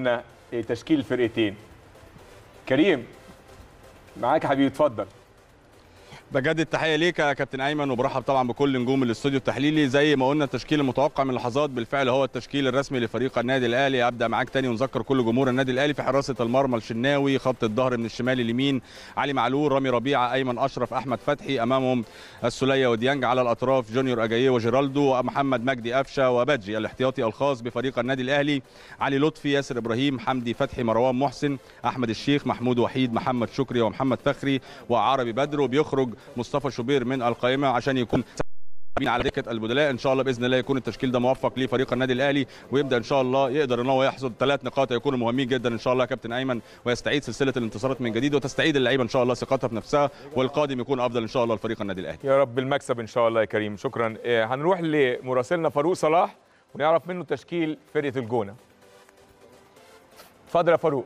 لنا تشكيل الفرقتين كريم معاك يا حبيبي اتفضل بجد التحيه ليك يا كابتن ايمن وبرحب طبعا بكل نجوم الاستوديو التحليلي زي ما قلنا التشكيل المتوقع من لحظات بالفعل هو التشكيل الرسمي لفريق النادي الاهلي ابدا معاك تاني ونذكر كل جمهور النادي الاهلي في حراسه المرمى الشناوي خط الظهر من الشمال اليمين علي معلول رامي ربيعه ايمن اشرف احمد فتحي امامهم السوليه وديانج على الاطراف جونيور اجاييه وجيرالدو محمد مجدي قفشه وبدجي الاحتياطي الخاص بفريق النادي الاهلي علي لطفي ياسر ابراهيم حمدي فتحي مروان محسن احمد الشيخ محمود وحيد محمد شكري ومحمد فخري وعربي بدر وبيخرج مصطفى شوبير من القائمه عشان يكون على دكه البدلاء ان شاء الله باذن الله يكون التشكيل ده موفق لفريق النادي الاهلي ويبدا ان شاء الله يقدر ان هو يحصد ثلاث نقاط يكونوا مهمين جدا ان شاء الله يا كابتن ايمن ويستعيد سلسله الانتصارات من جديد وتستعيد اللعيبه ان شاء الله ثقتها في نفسها والقادم يكون افضل ان شاء الله لفريق النادي الاهلي يا رب المكسب ان شاء الله يا كريم شكرا إيه، هنروح لمراسلنا فاروق صلاح ونعرف منه تشكيل فرقه الجونه اتفضل يا فاروق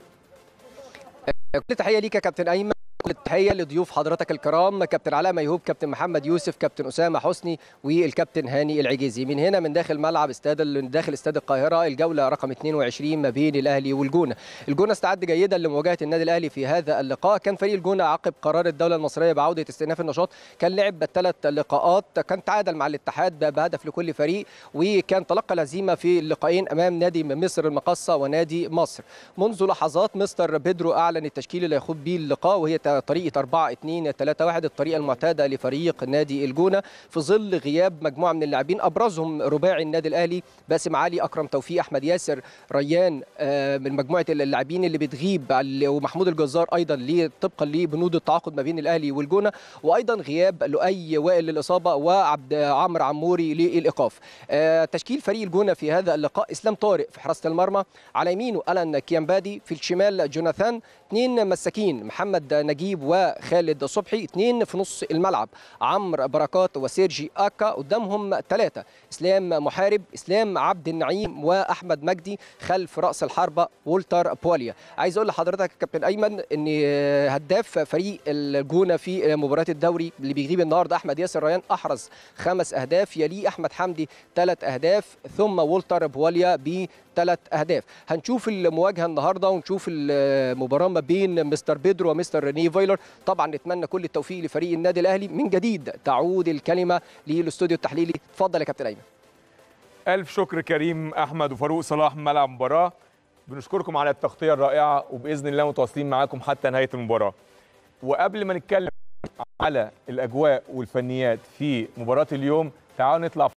كل تحيه ليك يا كابتن ايمن كل التحيه لضيوف حضرتك الكرام كابتن علاء ميهوب كابتن محمد يوسف كابتن اسامه حسني والكابتن هاني العجيزي من هنا من داخل ملعب استاد من داخل استاد القاهره الجوله رقم 22 ما بين الاهلي والجونه الجونه استعد جيدا لمواجهه النادي الاهلي في هذا اللقاء كان فريق الجونه عقب قرار الدوله المصريه بعوده استئناف النشاط كان لعب ثلاث لقاءات كان تعادل مع الاتحاد بهدف لكل فريق وكان تلقى الهزيمه في اللقاءين امام نادي مصر المقصه ونادي مصر منذ لحظات مستر بيدرو اعلن التشكيل اللي هيخوض به اللقاء وهي طريقه 4 2 3 1 الطريقه المعتاده لفريق نادي الجونه في ظل غياب مجموعه من اللاعبين ابرزهم رباعي النادي الاهلي باسم علي اكرم توفيق احمد ياسر ريان آه، من مجموعه اللاعبين اللي بتغيب ومحمود الجزار ايضا طبقا لبنود التعاقد ما بين الاهلي والجونه وايضا غياب لؤي وائل للاصابه وعبد عمرو عموري للايقاف آه، تشكيل فريق الجونه في هذا اللقاء اسلام طارق في حراسه المرمى على يمينه الان كيامبادي في الشمال جوناثان اثنين مساكين محمد نجيب وخالد صبحي اثنين في نص الملعب عمرو بركات وسيرجي اكا قدامهم ثلاثه اسلام محارب اسلام عبد النعيم واحمد مجدي خلف راس الحربه وولتر بوليا عايز اقول لحضرتك يا كابتن ايمن ان هداف فريق الجونه في مباراه الدوري اللي بيغيب النهارده احمد ياسر ريان احرز خمس اهداف يليه احمد حمدي ثلاث اهداف ثم وولتر بوليا بثلاث اهداف هنشوف المواجهه النهارده ونشوف المباراه ما بين مستر بيدرو ومستر ريني فايلر طبعا نتمنى كل التوفيق لفريق النادي الاهلي من جديد تعود الكلمه للاستوديو التحليلي اتفضل يا كابتن ايمن الف شكر كريم احمد وفاروق صلاح من ملعب المباراه بنشكركم على التغطيه الرائعه وباذن الله متواصلين معاكم حتى نهايه المباراه وقبل ما نتكلم على الاجواء والفنيات في مباراه اليوم تعالوا نطلع